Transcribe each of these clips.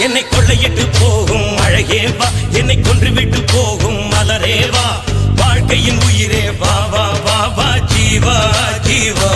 என்னை கொள்ளையிட்டு போகும் அழகே வா என்னை கொன்றுவிட்டு போகும் மலரே வா வாழ்க்கையின் உயிரே வா வா வா வா ஜீவா ஜீவா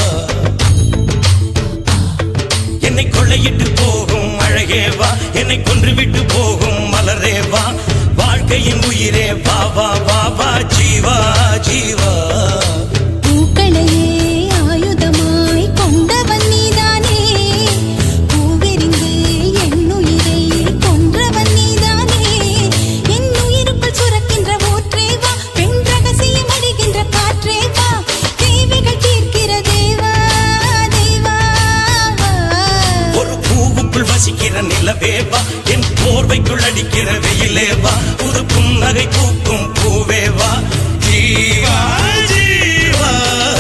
என்னை கொள்ளையிட்டு போகும் அழகே வா என்னை கொன்றுவிட்டு போகும் மலரே வா வாழ்க்கையின் உயிரே வா வா வா வா ஜீவா ஜீவா பூக்களையே ஆயுதமாய் கொண்டவன் நீதானே பூவெறிந்து என் உயிரை கொன்றவன் நீதானே என் உயிருக்குள் சுரக்கின்ற ஊற்றே வா பெண் ரகசியம் அறிகின்ற காற்றே வா தேவைகள் தீர்க்கிற தேவா தேவா ஒரு பூவுக்குள் வசிக்கிற நிலவே வா என் போர்வைக்குள் அடிக்கிற வெயிலே வா ஒரு புன்னகை பூக்கும் பூவே வா ஜீவா ஜீவா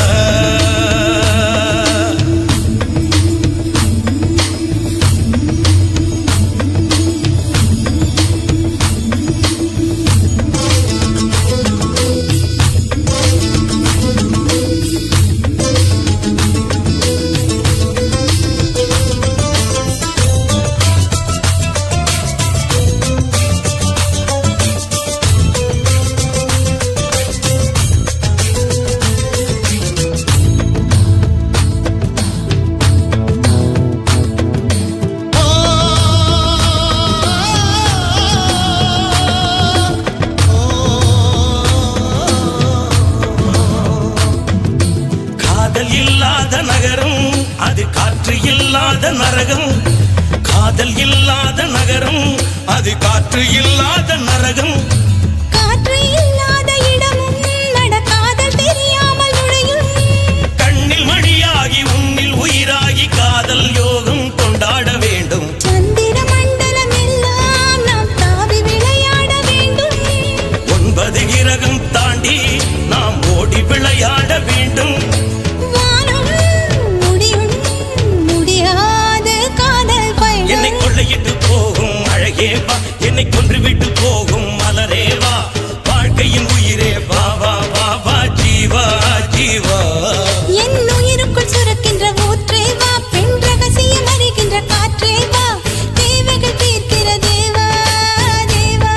காதல் இல்லாத நகரம் அது காற்று இல்லாத நரகம் காதல் இல்லாத நகரம் அது காற்று இல்லாத நரகம் காற்று இல்லாத இடமும் நடக்காதல் தெரியாமல் நுழையும் கண்ணில் மணியாகி உன்னில் உயிராகி காதல் யோகம் கொண்டாட வேண்டும் சந்திர மண்டலம் எல்லாம் நாம் தாவி விளையாட வேண்டும் ஒன்பது கிரகம் தாண்டி நாம் ஓடி விளையாட வேண்டும் வானம் முடியும் முடியாத காதல் என்னை பயணம் கொள்ளையிட்டு போகும் அழகே வா என்னை கொன்றுவிட்டு போகும் மலரே வா வாழ்க்கையின் உயிரே வா வா வா வா ஜீவா ஜீவா என் உயிருக்குள் சுரக்கின்ற ஊற்றே வா பெண் ரகசியம் அறிகின்ற காற்றே வா தேவைகள் தீர்க்கிற தேவா தேவா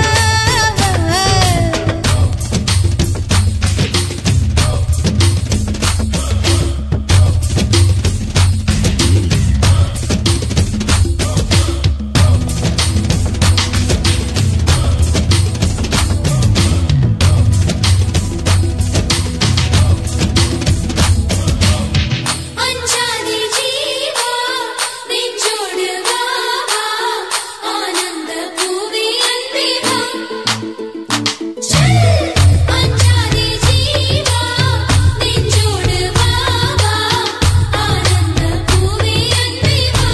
அஞ்சாதி ஜீவா நெஞ்சோடு வா வா ஆனந்த பூவே அன்பே வா அஞ்சாதி ஜீவா நெஞ்சோடு வா வா ஆனந்த பூவே அன்பே வா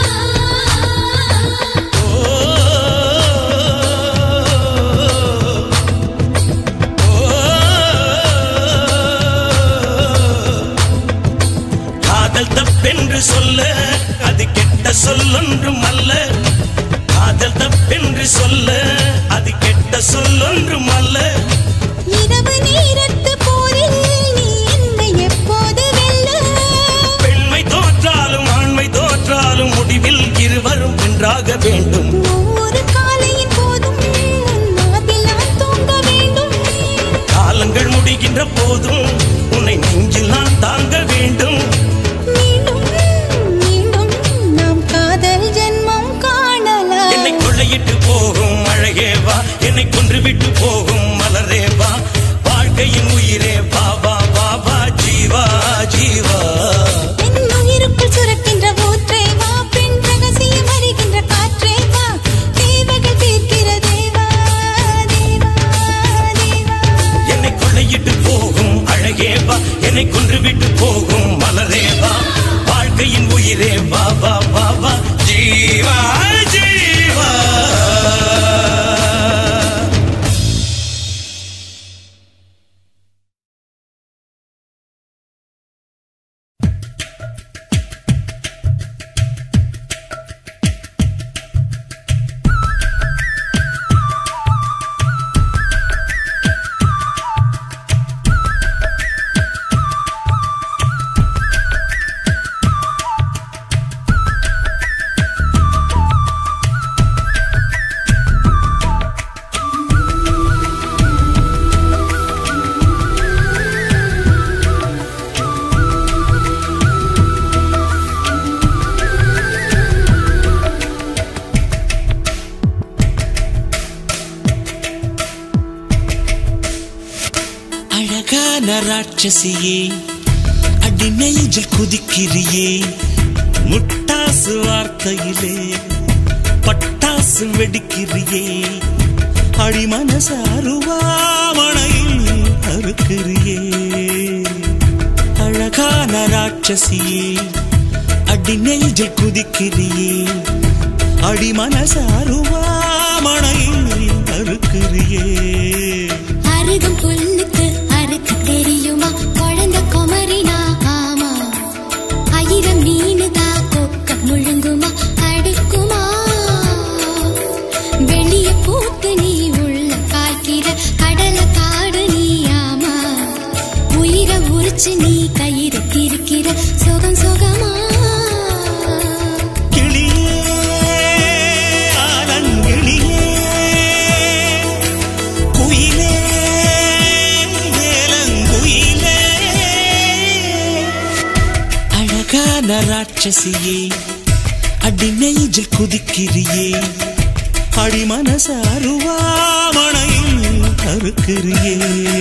காதல் தப்பென்று சொல்ல அது கெட்ட சொல்லொன்றும் அல்ல காதல் தப்பென்று சொல்ல அது கெட்ட சொல்லொன்றும் அல்ல இரவு நேரத்து போரில் நீ என்னை எப்போது வெல்ல பெண்மை தோற்றாலும் ஆண்மை தோற்றாலும் முடிவில் இருவரும் ஒன்றாக வேண்டும் ஒவ்வொரு காலையின் போதும் உன் மார்பில் நான் தூங்க வேண்டும் காலங்கள் முடிகின்ற போதும் உன்னை நெஞ்சில் நான் தாங்க வேண்டும் மீண்டும் மீண்டும் நாம் காதல் ஜென்மம் காணலாம் என்னை கொள்ளையிட்டு போகும் அழகே வா என்னை கொன்றுவிட்டு போகும் மலரே வா வாழ்க்கையின் உயிரே வா வா வா வா ஜீவா ஜீவா என் உயிருக்குள் சுரக்கின்ற ஊற்றே வா பெண் ரகசியம் அறிகின்ற காற்றே வா தேவைகள் தீர்க்கிற தேவா தேவா தேவா என்னை கொள்ளையிட்டு போகும் அழகே வா என்னை கொன்றுவிட்டு போகும் மலரே வா வாழ்க்கையின் உயிரே வா வா வா வா ஜீவா ஜீவா ராட்சசியே அடி நெஞ்சில் குதிக்கிறியே முட்டாசு வார்த்தையிலே பட்டாசு வெடிக்கிறியே அடி மனச அருவாமணையில் அறுக்கிறியே அழகான ராட்சசியே அடி நெஞ்சில் குதிக்கிறியே அடி மனச அருவாமணையில் அறுக்கிறியே அருகம் புல்லுக்கு அறுக்க தெரியுமா குழந்தை குமரினா ஆமா ஆயிரம் மீனுதா கொக்க முழுங்குமா அடுக்குமா வெளிய பூத்து நீ உள்ள காய்க்கிற கடல காடு நீ ஆமா உயிரை உரிச்சு நீ கயிறு கிறுக்கிற சுகம் சுகமா கிளியே ஆலங்கிளியே குயிலே வேலங்குயிலே அழகான ராட்சசியே அடி நெஞ்சில் குதிக்கிறியே அடி மனச அருவாமணையில் அறுக்கிறியே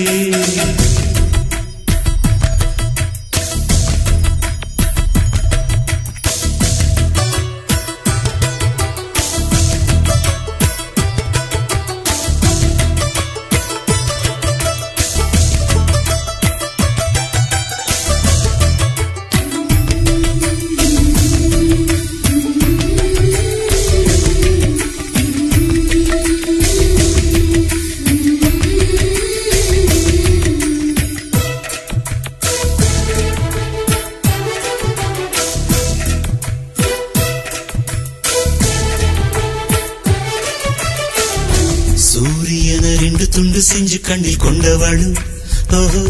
சூரியன ரெண்டு துண்டு செஞ்சு கண்ணில் கொண்டவளு ஓஹோ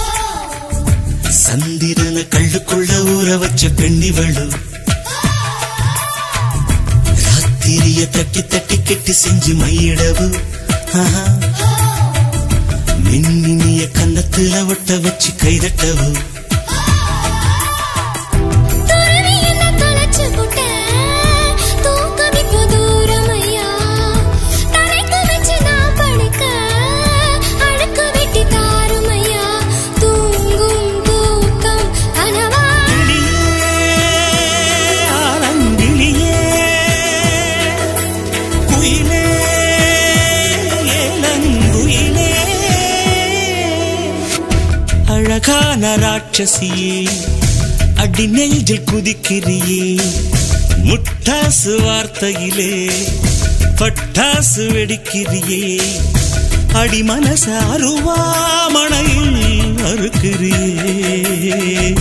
சந்திரன கள்ளுக்குள்ள ஊற வச்ச பெண்ணிவளு ராத்திரிய தட்டி தட்டி கெட்டி செஞ்சு மையிடவு ஆஹா. மின்மினிய கன்னத்துல ஒட்ட வச்சு கைதட்டவு துறவி என்ன தொலைச்சு புட்ட தூக்கம் இப்போ தூரமையா தலைக்கு வச்சு நான் படுக்க அழுக்கு வெட்டி தாருமையா தூங்கும் தூக்கம் கனவா ஆலங்கிளியே குயிலே ஏலங்குயிலே அழகான ராட்சசியே அடி நெஞ்சில் குதிக்கிறியே முட்டாசு வார்த்தையிலே பட்டாசு வெடிக்கிறியே அடி மனச அருவாமணையில் அறுக்கிறியே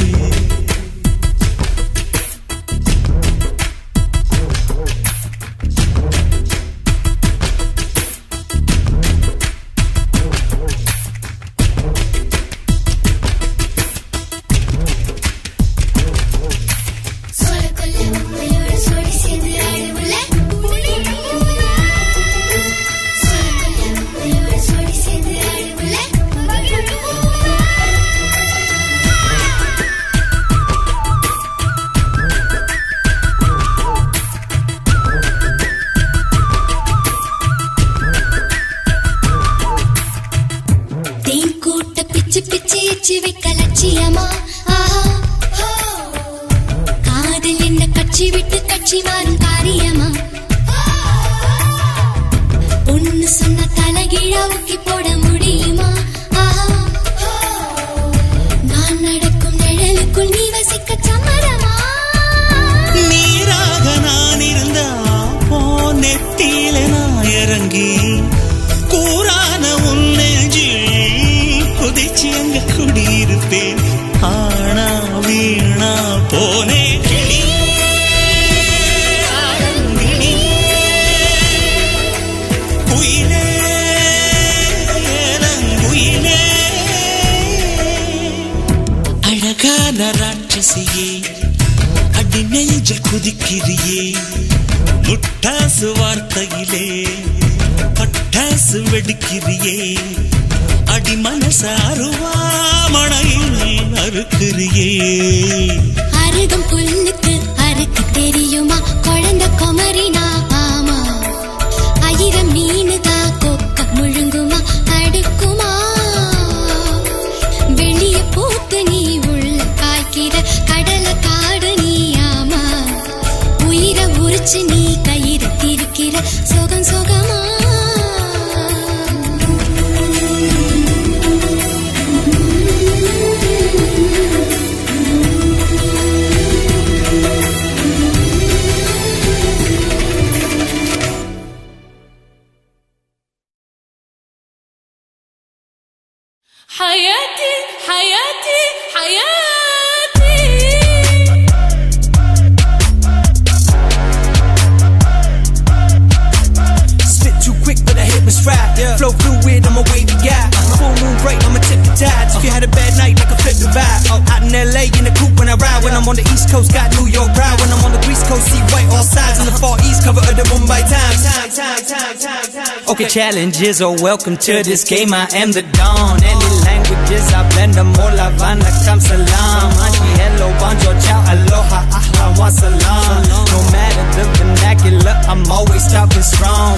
சோளக்கொல்ல உப்பையோட சோடி சேர்ந்து அழுவுல சோளக்கொல்ல உப்பையோட சோடி சேர்ந்து அழுவுல தேன் கூட்ட பிச்சு பிச்சு எச்சு வைக்க லட்சியமா ஆஹா காதல் என்ன கட்சி விட்டு கட்சி மாறும் காரியமா ஒன்னு சொன்ன தலைகீழா ஊக்கி போட முடியுமா ஆஹா நான் நடக்கும் நிழலுக்குள் நீ வசிக்க சம்மதமா நீராக நான் இருந்தா போ நெத்தியில நான் இறங்கி கூறான உன் நெஞ்சில் குதிச்சு அங்க குடியிருப்பேன் ஆனா வீணா போனே கிளி குயிலே ஏலங்குயிலே அழகான ராட்சசியே அடி நெஞ்சில் குதிக்கிறியே முட்டாசு வார்த்தையிலே பட்டாசு வெடிக்கிறியே அடி மனச அருவாமணையில் அறுக்கிறியே அருகம் புல்லுக்கு அறுக்க தெரியுமா குழந்தை குமரினா ஆமா ஆயிரம் மீனுதா கொக்க முழுங்குமா அடுக்குமா வெளிய I'm on the East Coast, got New York pride. When I'm on the Grease Coast, see white all sides. In the Far East, cover of the Mumbai Times. Time, time, time, time, time. Okay, challenges are welcome to this game. I am the dawn. Any languages, I blend them all. Havana, come salam. Auntie, hello, bonjour, ciao, aloha, ahlan, wa salam. No matter the vernacular, I'm always talking strong.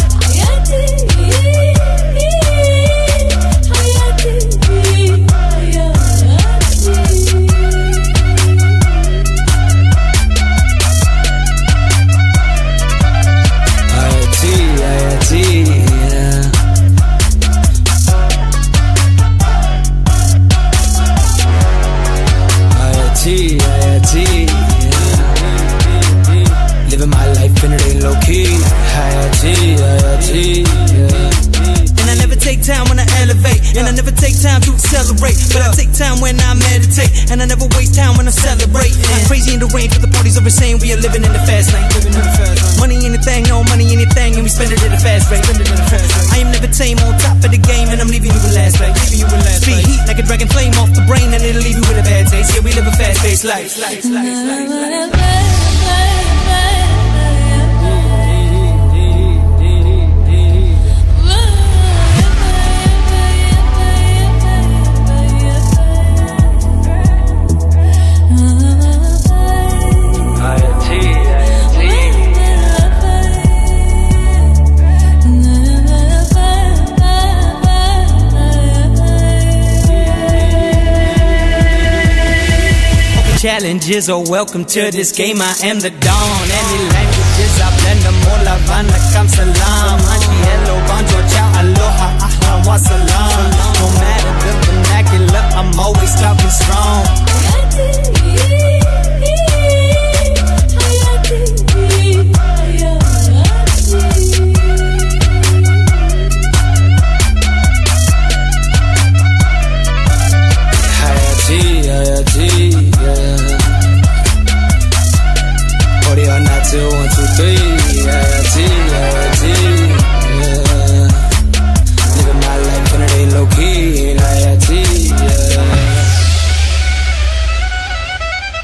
IIT, IIT, yeah. IIT, IIT, yeah. Living my life and it ain't low key. IIT, IIT, yeah. And I never take time when I elevate. And I never take time to accelerate. But I take time when I meditate. And I never waste time when I celebrate. I'm crazy in the rain for the parties of insane. We are living in the fast lane. Money anything, no money anything. And we spend it at a fast rate. I am never tame on top of the game. And I'm leaving you with last place. Speed heat like a dragon flame off the brain. And it'll leave you with a bad taste. Yeah, we live a fast paced life. life, life, life, life. IIT, IIT. Challenges are welcome to this game. I am the dawn. Any languages, I blend them all. Havana, come salam. Auntie, hello, bonjour, ciao, aloha, ahlan, wa salam. No matter the vernacular, I'm always talking strong. IIT, IIT, yeah. Party all night till one, two, three. IIT, IIT, yeah. Living my life and it ain't low key. IIT, yeah.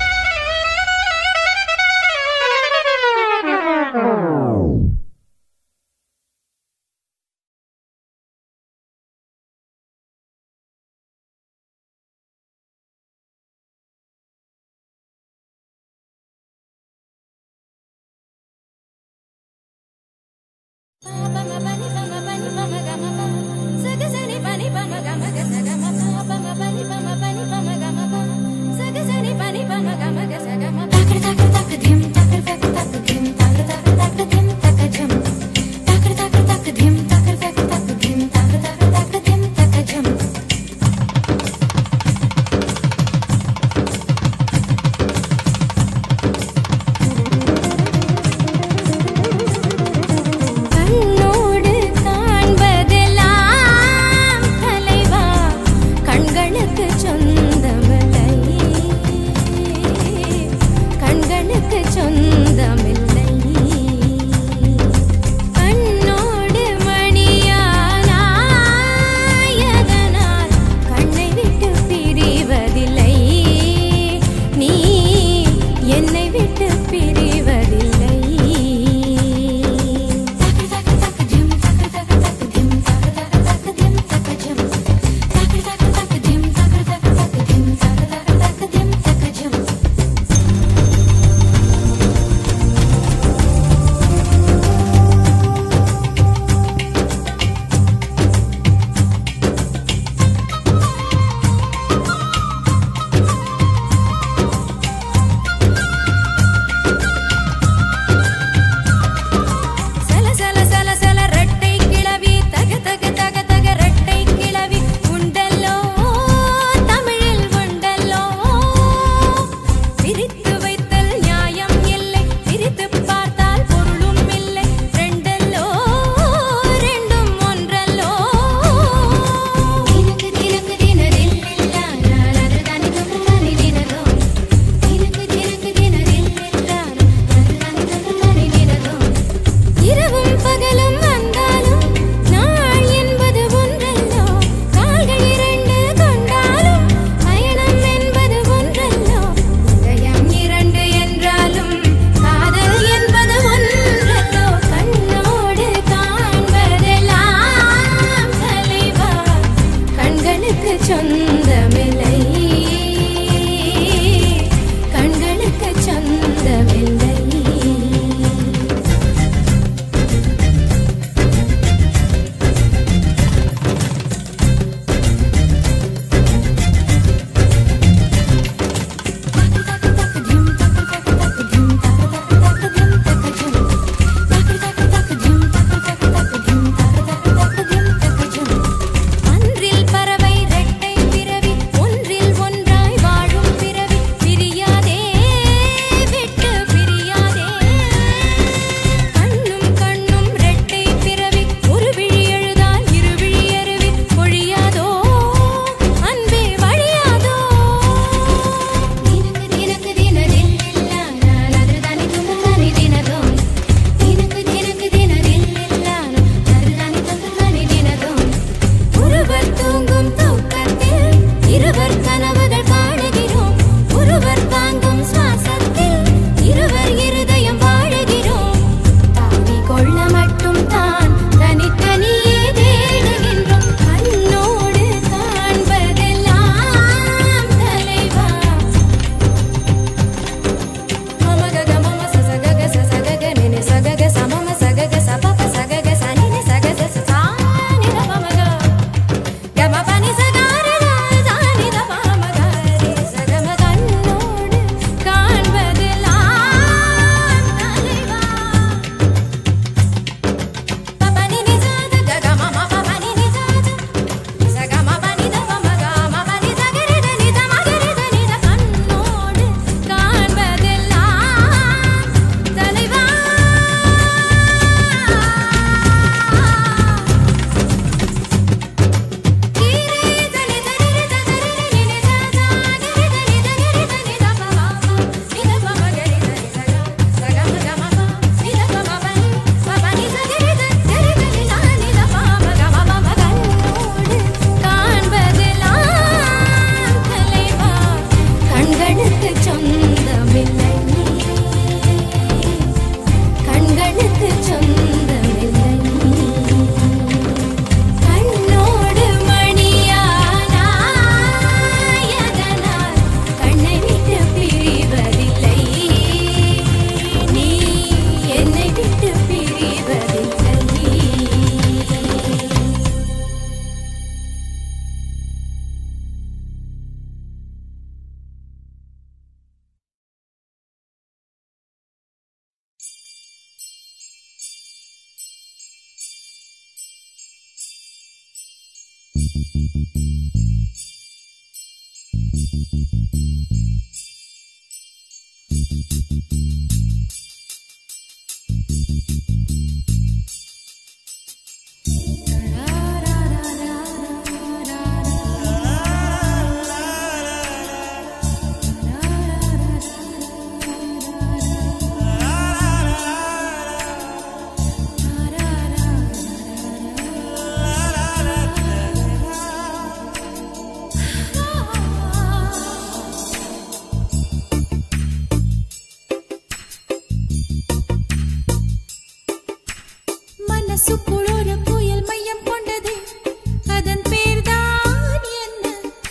மனசுக்குள் ஒரு புயல் மையம் கொண்டது அதன் பேர்தான் என்ன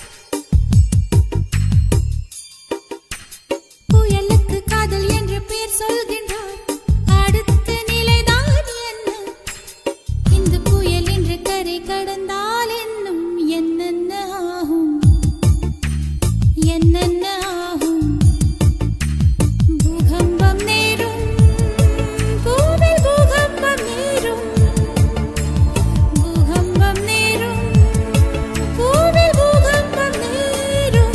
புயலுக்கு காதல் என்று பேர் சொல்கின்றார் அடுத்த நிலைதான் என்ன இந்த புயல் இன்று கரை கடந்தால் என்னும் என்னென்ன ஆகும் என்னென்ன ஆகும் பூகம்பம் நேரும் பூவில் பூகம்பம் நேரும் பூகம்பம் நேரும் பூவில் பூகம்பம் நேரும்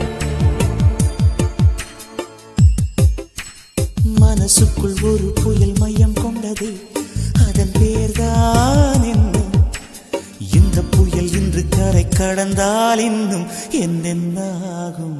மனசுக்குள் ஒரு புயல் மையம் கொண்டது அதன் பேர்தான் என்ன இந்த புயல் இன்று கரை கடந்தால் இன்னும் என்னென்ன ஆகும்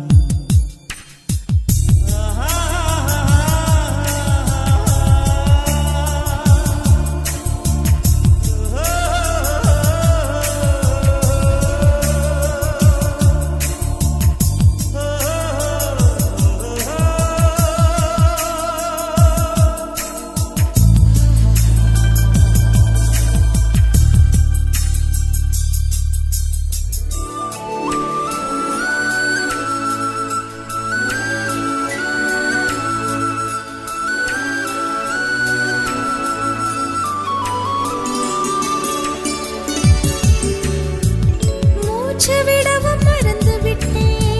மூச்சு விடவும் மறந்து விட்டேன்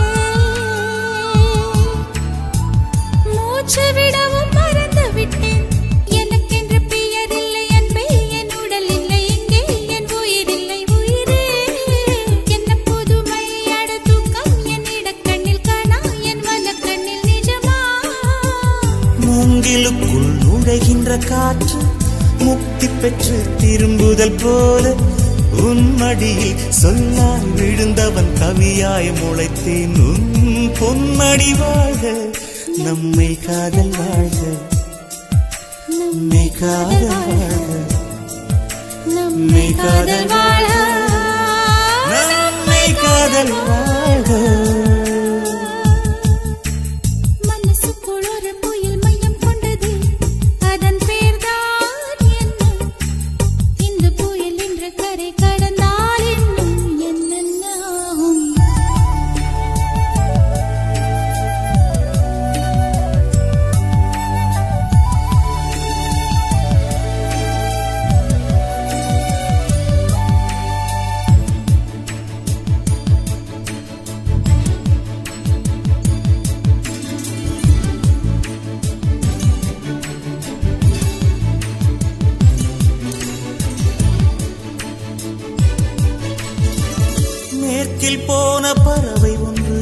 மூச்சு விடவும் மறந்து விட்டேன் எனக்கென்று பெயர் இல்லை அன்பே என் உடல் இல்லை இங்கே என் உயிர் இல்லை உயிரே என்ன புதுமை அட தூக்கம் என் இடக்கண்ணில் காணா என் வலக்கண்ணில் நிஜமா மூங்கிலுக்குள் நுழைகின்ற காற்று முக்தி பெற்று திரும்புதல் போல உன் மடியில் சொல்லால் விழுந்தவன் கவியாய் முளைத்தேன் உன் பொன்மடி வாழ்க நம்மை காதல் வாழ்க நம்மை காதல் வாழ்க நம்மை காதல் வாழ நம்மை காதல் வாழ்க மனசுக்குள் ஒரு புயல் மையம் கொண்டது அதன் பேர்தான் என்ன இந்த புயல் இன்று கரை கடந்தால் இன்னும் என்னென்ன ஆகும் மேற்கில் போன பறவை ஒன்று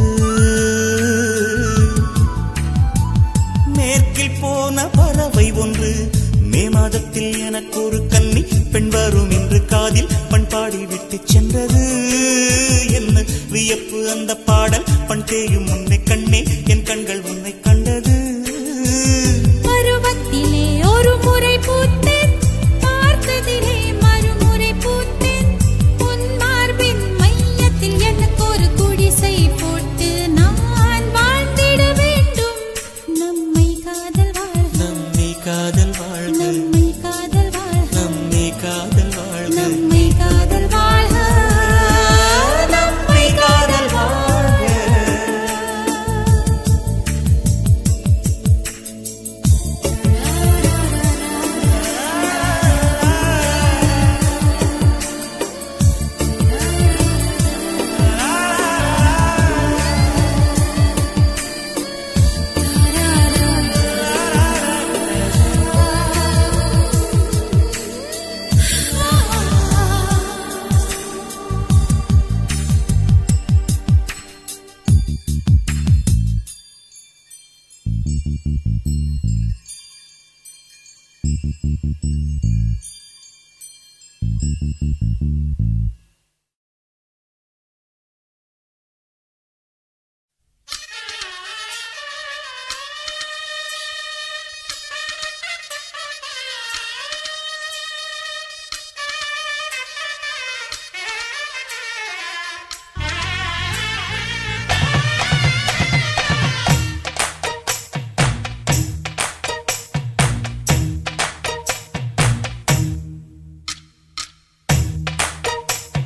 மேற்கில் போன பறவை ஒன்று மே மாதத்தில் எனக்கு ஒரு கன்னி பெண் வரும் என்று காதில் பண்பாடி விட்டு சென்றது என்ன வியப்பு அந்த பாடல் பண் தேயும் உன்னை கண்ணே என் கண்கள் உன்னை கண்டது பருவத்திலே ஒரு முறை பூத்தேன் பார்த்ததிலே மறுமுறை பூத்தேன் உன் மார்பின் மையத்தில் எனக்கு ஒரு குடிசை போட்டு நான் வாழ்ந்திட வேண்டும் நம்மை காதல் வாழ்க நம்மை காதல் வாழ்க நம்மை காதல் வாழ்க நம்மை காதல் வாழ்க நம்மை காதல் வாழ்க நம்மை காதல் வாழ்க ஆ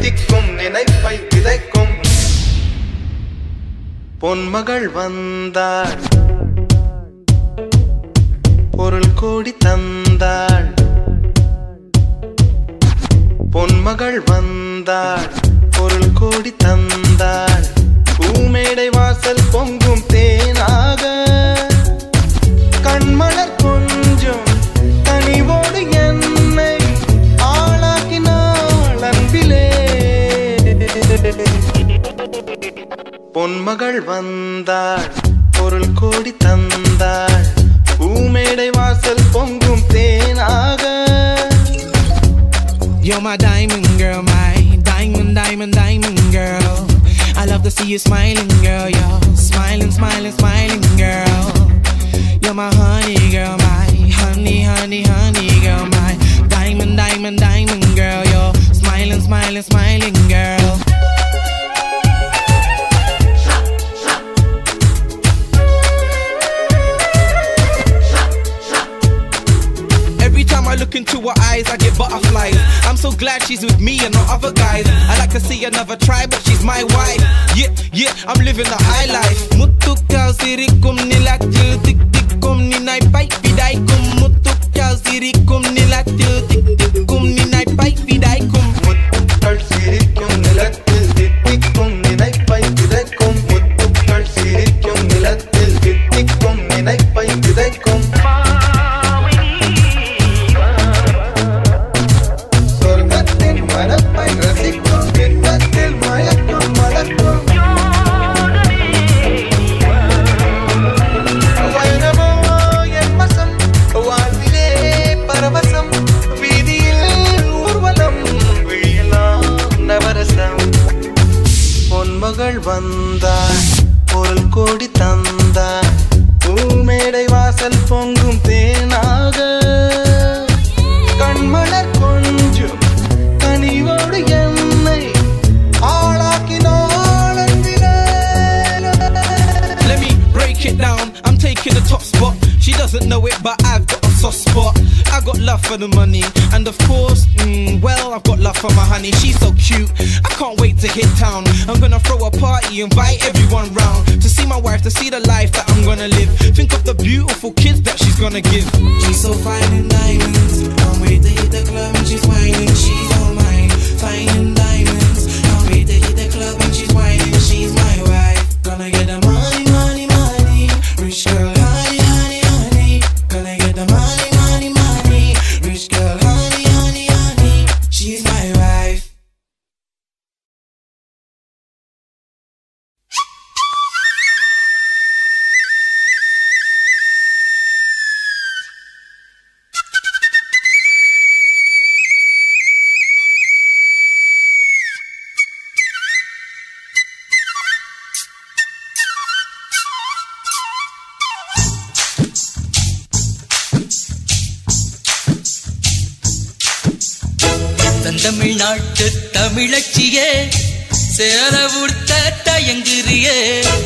தித்திக்கும் நினைப்பை விதைக்கும் பொன்மகள் வந்தாள் பொருள் கோடி தந்தாள் பொன்மகள் வந்தாள் பொருள் கோடி தந்தாள் பூமேடை வாசல் பொங்கும் தேனாக கண்மலர் கொஞ்சம் கனிவோடு என்னை ஆளாக்கினாள் அன்பிலே பொன்மகள் வந்தாள் பொருள் கோடி தந்தாள் பூமேடை வாசல் பொங்கும் தேனாக You're my diamond girl, my diamond, diamond, diamond girl. I love to see you smiling, girl. You're smiling, smiling, smiling, girl. You're my honey girl, my honey, honey, honey girl, my diamond, diamond, diamond girl. You're smiling, smiling, smiling, girl. Every time I look into her eyes, I get butterflies. I'm so glad she's with me and not other guys. I like to see another try, but she's my wife. Yeah, yeah, I'm living the high life. Mutukal sirikum nilatil tik tikum ninai pai pidaikum. Mutukal sirikum nilatil tik tikum ninai pai pidaikum. முத்துக்கள் சிரிக்கும் நிலத்தில் தித்திக்கும் நினைப்பை விதைக்கும் முத்துக்கள் சிரிக்கும் நிலத்தில் தித்திக்கும் நினைப்பை விதைக்கும் சொர்க்கத்தின் மனப்பை ரசிக்கும் பின்பத்தில் மயக்கும் மலக்கும் வைரமோ என் வசம் வாழ்விலே பரவசம் வீதியில் ஊர்வலம் விழியலாம் நவரசம் பொன்மகள் வந்தாள் பொருள் கோடி தந்தாள் பூமேடை வாசல் பொங்கும் தேனாக கண்மலர் கொஞ்சம் கனிவோடு என்னை ஆளாக்கினாள் அன்பிலே. Let me break it down. I'm taking the top spot. She doesn't know it, but I've got a soft spot. I got love for the money, and of course, mm, well, I've got love for my honey. She's so cute. I can't wait to hit town. I'm gonna throw a party, invite everyone round to see my wife, to see the life that I'm gonna live. Think of the beautiful kids that she's gonna give. She's so fine in diamonds. Can't wait to hit the club and she's whining. She's all mine. Fine in diamonds. Can't wait to hit the club and she's whining. She's my wife. Gonna get the money, money, money. Rich girl, honey, honey, honey. Gonna get the money, money, money. Rich girl, honey, honey, honey. She's my wife. தந்தமிழ்நாட்டு தமிழச்சியே சேல உடுத்த தயங்குறியே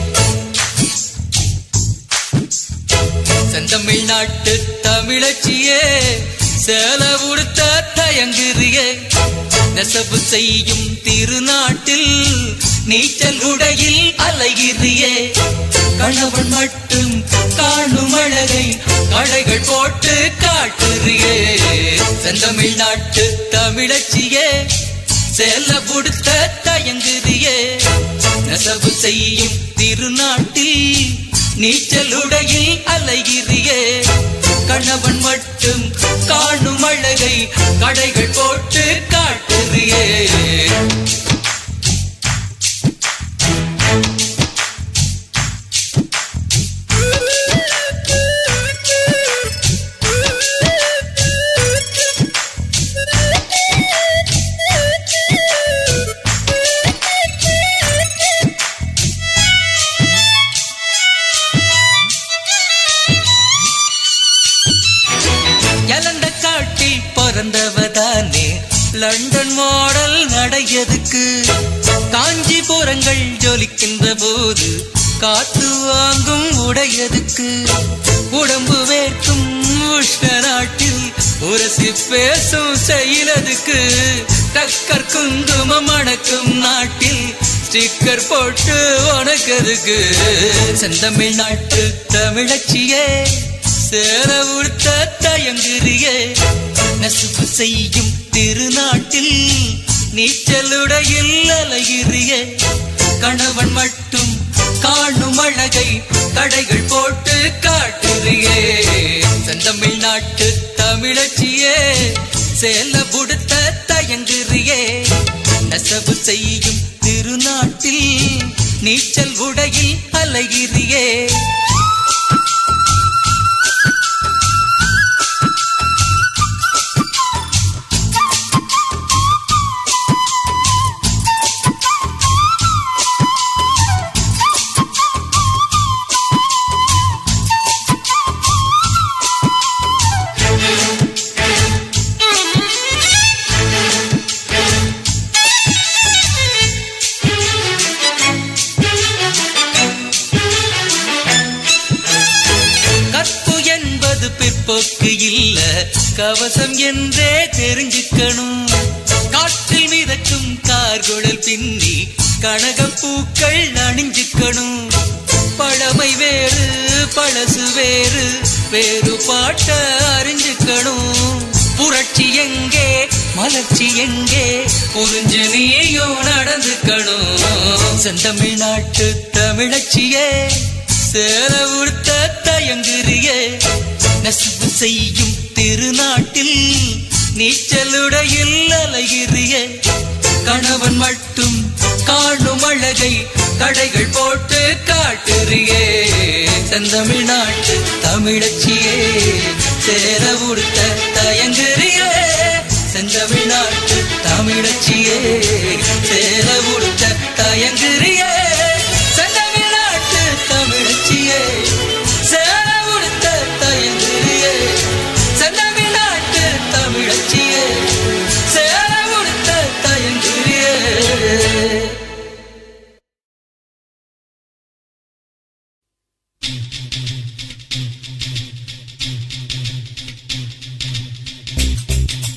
செந்தமிழ்நாட்டு தமிழச்சியே சேல உடுத்த தயங்குறியே நெசவு செய்யும் திருநாட்டில் நீச்சல் உடையில் அலைகிறியே கணவன் மட்டும் காணும் அழகை கடைகள் போட்டு காட்டுறியே செந்தமிழ்நாட்டு தமிழச்சியே செல்ல புடுத்த தயங்குறியே நெசவு செய்யும் திருநாட்டில் நீச்சலுடையில் அலைகிறியே கணவன் மட்டும் காணும் அழகை கடைகள் போட்டு காட்டுறியே எலண்ட காட்டில் பிறந்தவதானே லண்டன் மாடல் நடையதுக்கு காஞ்சிபுரங்கள் ஜொலிக்கின்ற போது காத்து வாங்கும் உடையதுக்கு உடம்பு வேர்க்கும் உஷ்ண நாட்டில் உரசி பேசும் செயலதுக்கு டக்கர் குங்குமம் அண ஸ்டிக்கர் போட்டு உனக்கு எதுக்கு செந்தமிழ் நாட்டு தமிழச்சியே சேர உடுத்த தயங்குறியே நசுப்பு செய்யும் திருநாட்டில் நீச்சலுடையில் அலைகிறியே கணவன் மட்டும் காணும் அழகை கடைகள் போட்டு காட்டுறியே செந்தமிழ் நாட்டு தமிழச்சியே சேல புடுத்த தயங்குறியே நெசவு செய்யும் திருநாட்டில் நீச்சல் உடையில் அலைகிறியே கற்பு என்பது பிற்போக்கு இல்ல கவசம் என்றே தெரிஞ்சுக்கணும் காற்றில் மிதக்கும் கார்குழல் பின்னி கனகம் பூக்கள் அணிஞ்சுக்கணும் பழமை வேறு பழசு வேறு வேறு பாட்ட அறிஞ்சுக்கணும் புரட்சி எங்கே மலர்ச்சி எங்கே புரிஞ்சு நீயும் நடந்துக்கணும் செந்தமிழ்நாட்டு தமிழச்சியே சேர உடுத்த தயங்குறியே நெசவு செய்யும் திருநாட்டில் நீச்சலுடையில் அலைகிறியே கணவன் மட்டும் காணும் அழகை கடைகள் போட்டு காட்டுறியே செந்தமிழ்நாட்டு தமிழச்சியே சேர உடுத்த தயங்குறியே செந்தமிழ்நாட்டு தமிழச்சியே சேர உடுத்த தயங்குறியே செந்தமிழ்நாட்டு தமிழச்சியே சேர உடுத்த தயங்குறியே செந்தமிழ்நாட்டு தமிழச்சியே சேர உடுத்த தயங்குறியே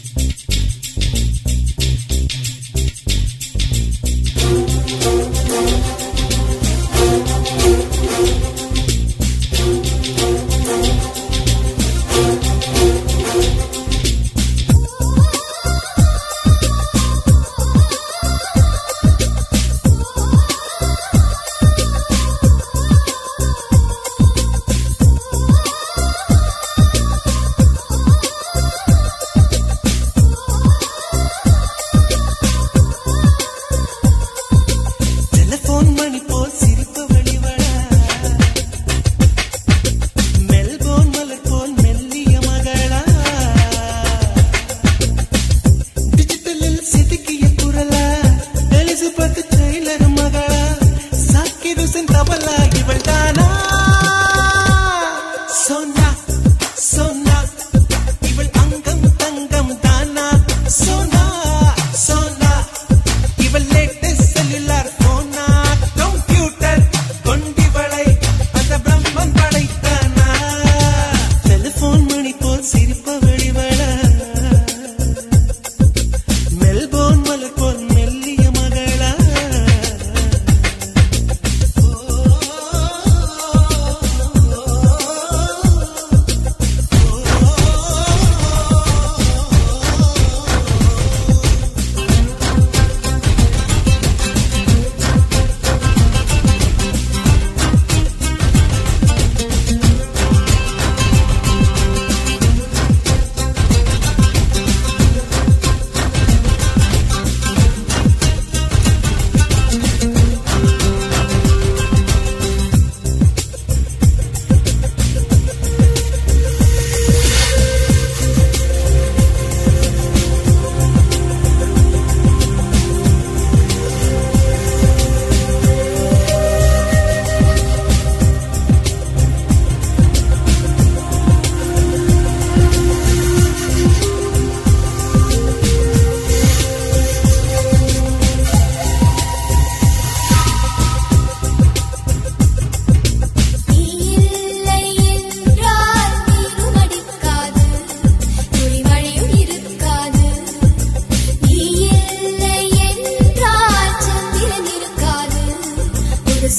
Thank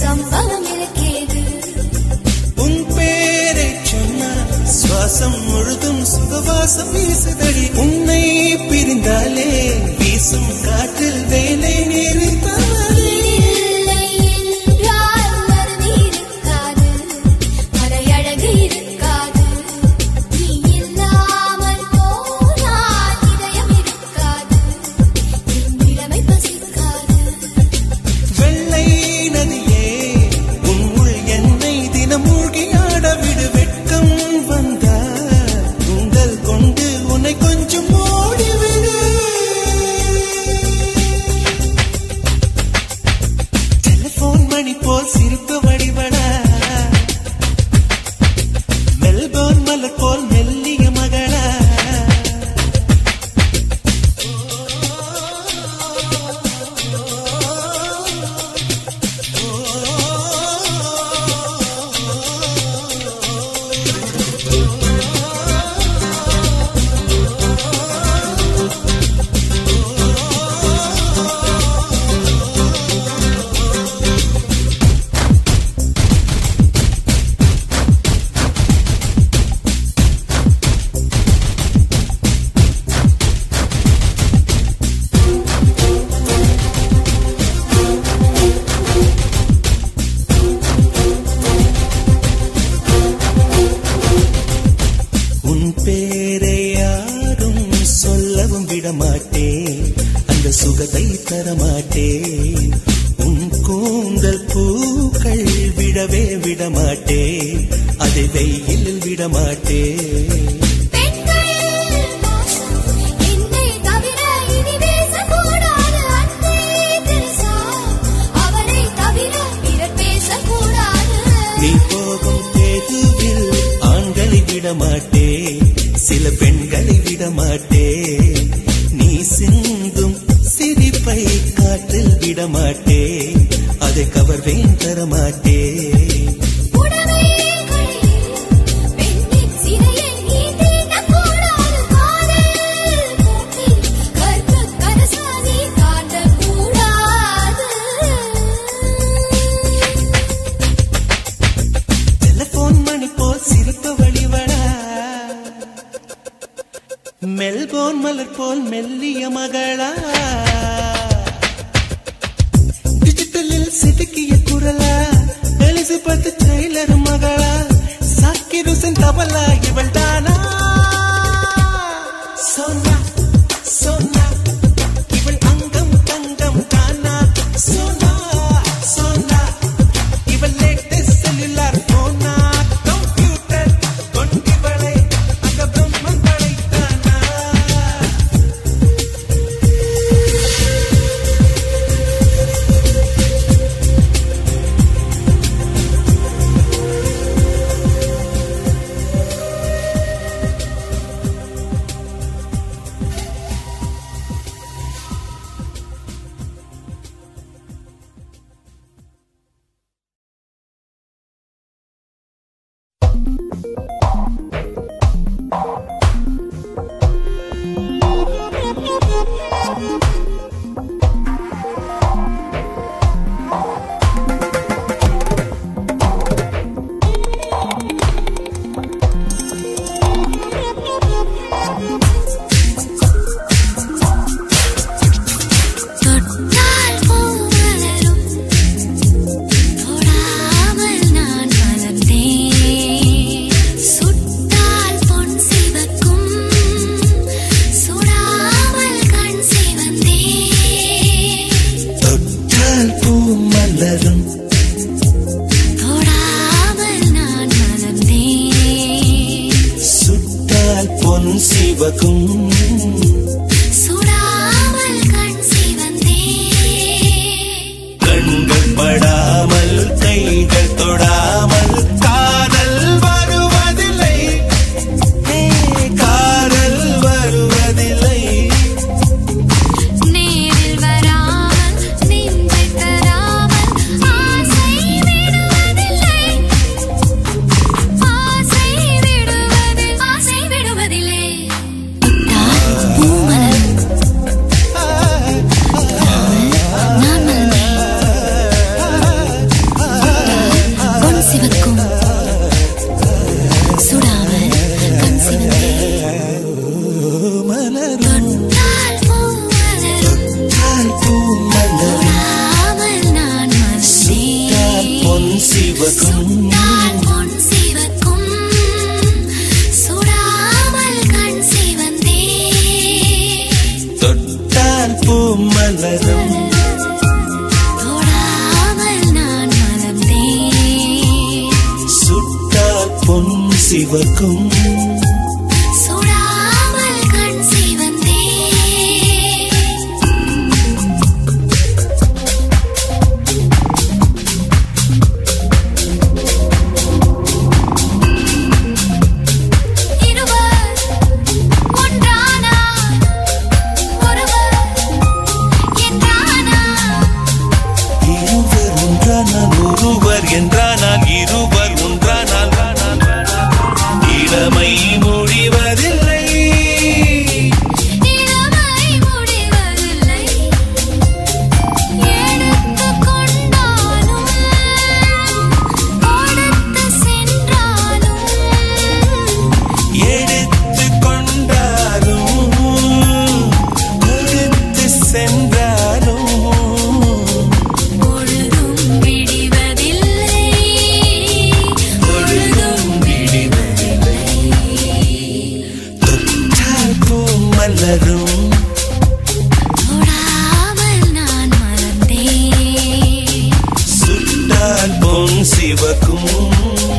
சம்பவம் இருக்கேது உன் பேரை சொன்னால் சுவாசம் முழுதும் சுகவாசம் வீசுதடி உன்னை பிரிந்தாலே வீசும் காற்றில் வேலை நிறுத்தாலே இல்லை என்றால் மருதி இருக்காது மலையழகு இருக்காது நீ இல்லாமல் போனால் இதயம் இருக்காது என் இளமை பசிக்காது வெள்ளை நதியே உன் உள் என்னை தினம் மூழ்கி ஆட விடு வெட்கம் வந்தா உங்கள் கொண்டு உன்னை கொஞ்சம் ஓடிவிடு டெலிபோன் மணி போல் சிரிப்பு வடிவடா மெல்போர்ன் மலர் போல் மெல்லிய மகளா உன் பேரை யாரும் சொல்லவும் விடமாட்டேன் அந்த சுகத்தை தரமாட்டேன் உன் கூந்தல் பூக்கள் விடவே விடமாட்டேன் அதை வெயிலில் விடமாட்டேன் பெண்கள் மோசம் என்னை தவிர இனி பேசக்கூடாது அன்பே தெரசா அவரை தவிர பிறர் பேசக்கூடாது நீ போகும் தெருவில் ஆண்களை விடமாட்டேன் சில பெண்களை விடமாட்டேன் நீ சிந்தும் சிரிப்பை காற்றில் விடமாட்டேன் அதை கவர்வேன் தரமாட்டேன் உடவே கழியில் பெண்ணின் சிறையை நீ தீண்டக்கூடாது காதல் போக்கில் கற்பு கரசாதி காட்டக்கூடாது டெலிபோன் மணி போல் சிரிப்பு வழிவடா மெல்போன் மலர் போல் மெல்லிய மகளா டிஜிட்டலில் சிடுக்கிய குரலா எலிசபெத் டெய்லர் மகளா சாக்கிர் ஹுசேன் தபலா இவள் தானா சோனா சோனா இவள் அங்கம் தங்கம் தானா சோனா சோனா இவள் லேட்டஸ்ட் செல்லுலார் போனா கம்ப்யூட்டர் கொண்டிவளை அந்த பிரம்மன் படைத்தானா தொட்டால் பூமலரும் தொடாமல் நான் மலர்ந்தேன் சுட்டால் பொன் சிவக்கும் சுடாமல் கண் சிவந்தேன் தொட்டால் பூ மலரும் தொடாமல் நான் மலர்ந்தேன் சுட்டால் பொன் சிவக்கும் சுடாமல் கண் சிவந்தேன் கண்கள் படாமல் கைகள் தொடாமல் காதல் வருவதில்லை ஏ, காதல் வருவதில்லை நேரில் வராமல் நின்று தராமல் ஆசை விடுவதில்லை ஆசை விடுவதில் ஆசை விடுவதில்லை மலரும் தொடாமல் நான் மலர்ந்தேன் சுட்டால் பொன் சிவக்கும் சுடாமல் கண் சிவந்தேன் இருவர் ஒன்றானார் ஒருவர் என்றானார் இருவர் ஒன்றானால் ஒருவர் என்றானால் இருவர் ஒன்றானால் இளமை முடிவதில்லை இளமை முடிவதில்லை எடுத்துக் கொண்டாலும் கொடுத்து சென்றாலும் எடுத்து கொண்டாலும் கொடுத்து சென்றாலும் பொழுதும் விடிவதில்லை பொழுதும் விடிவதில்லை தொட்டால் பூ மலரும் தொடாமல் நான் மறந்தேன் சுட்டால் பொன் சிவக்கும்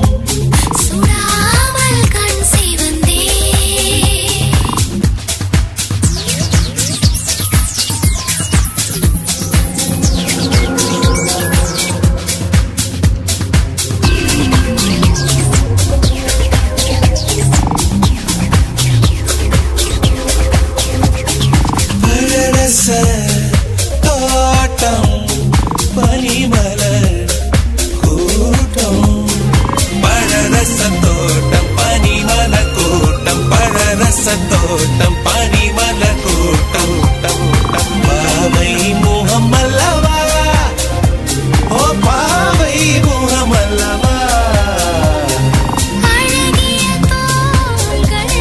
சுடாமல் கண் சிவந்தேன் பழரச தோட்டம் பனிமலர் கூட்டம் பழரச தோட்டம் பனிமல கூட்டம் பழரச தோட்டம் பனிமல கூட்டம் பாவை முகம் அல்லவா ஓ பாவை முகம் அல்லவா அழகிய தோள்கள்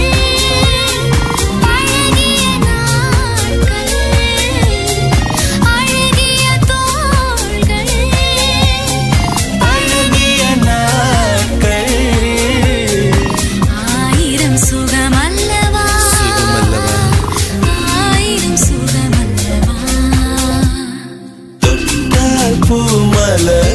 அழகிய நாட்கள் அழகிய தோள்கள் அழகிய நாட்கள் ஆயிரம் சுகமல்லவா சுகமல்லவா. ஆயிரம் சுகமல்லவா தொட்டால் பூ மலரும்